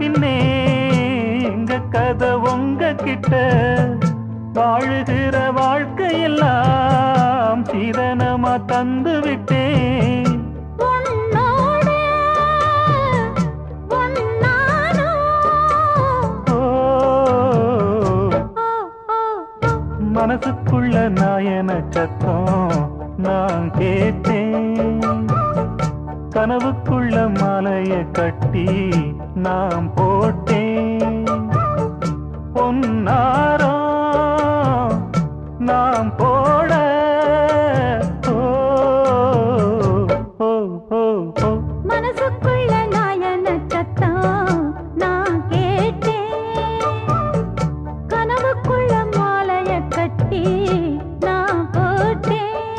பின்னே எங்க கதை உங்க கிட்ட வாழுகிற வாழ்க்கையெல்லாம் சீதனமா தந்து விட்டேன் உன்னோட உன்னானோ ஓ, ஓ ஓ மனசுக்குள்ள நாயன சத்தம் நான் கேட்டேன் கனவுக்குள்ள மாலைய கட்டி நான் போட்டேன் பொன்னாரோ நாம் போட ஓ, ஓ, ஓ, ஓ. மனசுக்குள்ள நாயன சத்தம் நான் கேட்டேன் கனவுக்குள்ள மாலைய கட்டி நான் போட்டேன்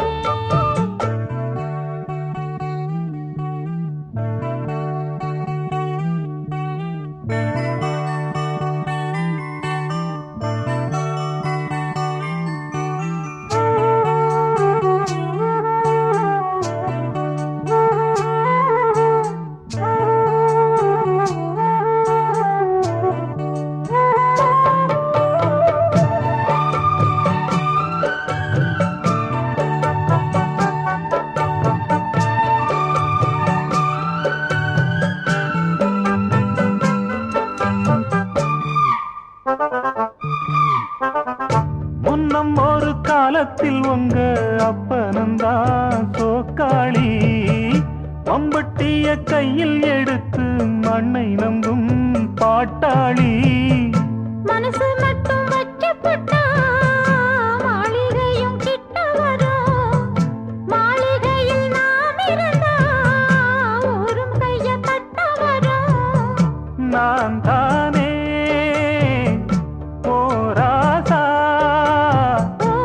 முன்னம் ஒரு காலத்தில் உங்க அப்பனந்தான் சோக்காளி மம்பட்டிய கையில் எடுத்து மண்ணை நம்பும் பாட்டாளி மனசு மட்டும் வச்சப்பட்டா மாளிகையும் கிட்ட வரும் மாளிகையில் நாம் இருந்தா ஊரும் கைய தட்ட வரும் நான் தானே போராசா ஓ,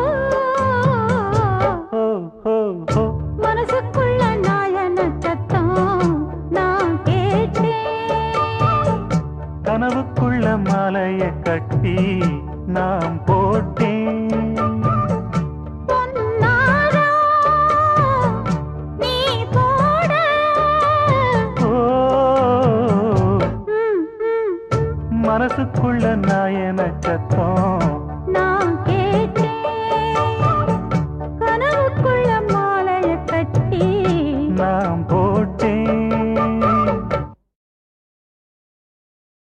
ஓ, ஓ, ஓ. மனசுக்குள்ள நாயன சத்தம் நான் கேட்டேன் கனவுக்குள்ள மாலைய கட்டி நாம் போட்டேன் பொன்னாரா நீ போட ஓ ம், ம், மனசுக்குள்ள